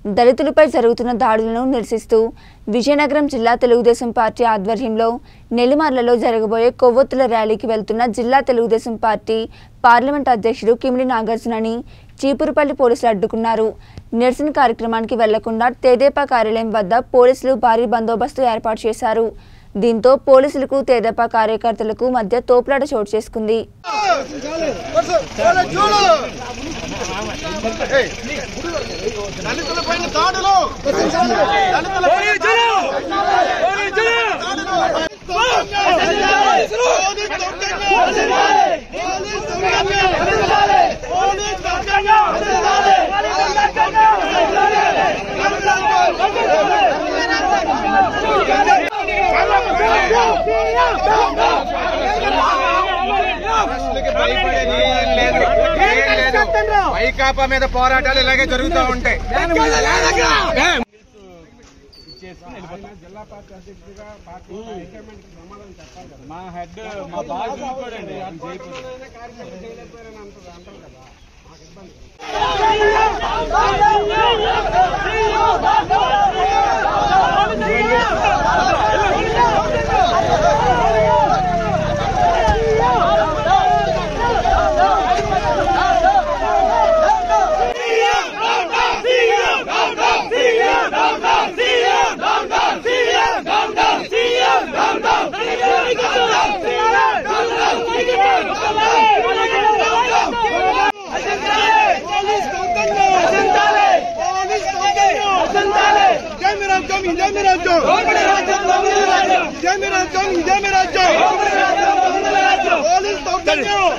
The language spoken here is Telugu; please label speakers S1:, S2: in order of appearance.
S1: దళితులపై జరుగుతున్న దాడులను నిరసిస్తూ విజయనగరం జిల్లా తెలుగుదేశం పార్టీ ఆధ్వర్యంలో నెల్లిమర్లలో జరగబోయే కొవ్వొత్తుల ర్యాలీకి వెళ్తున్న జిల్లా తెలుగుదేశం పార్టీ పార్లమెంట్ అధ్యక్షుడు కిమిడి నాగార్జునని చీపురుపల్లి పోలీసులు అడ్డుకున్నారు నిరసన కార్యక్రమానికి వెళ్లకుండా తెదేపా కార్యాలయం వద్ద పోలీసులు భారీ బందోబస్తు ఏర్పాటు చేశారు దీంతో పోలీసులకు తెదేపా కార్యకర్తలకు మధ్య తోపులాట చోటు చేసుకుంది
S2: దళితుల పైన దాడులు దళితుల వైకాపా మీద పోరాటాలు ఇలాగే జరుగుతూ ఉంటాయి
S3: మా హెడ్ మా బాస్ చూసుకోడండి
S2: జై మీ రాజ్యం ఇదే మీ రాజ్యం పోలీస్ దౌర్జన్యం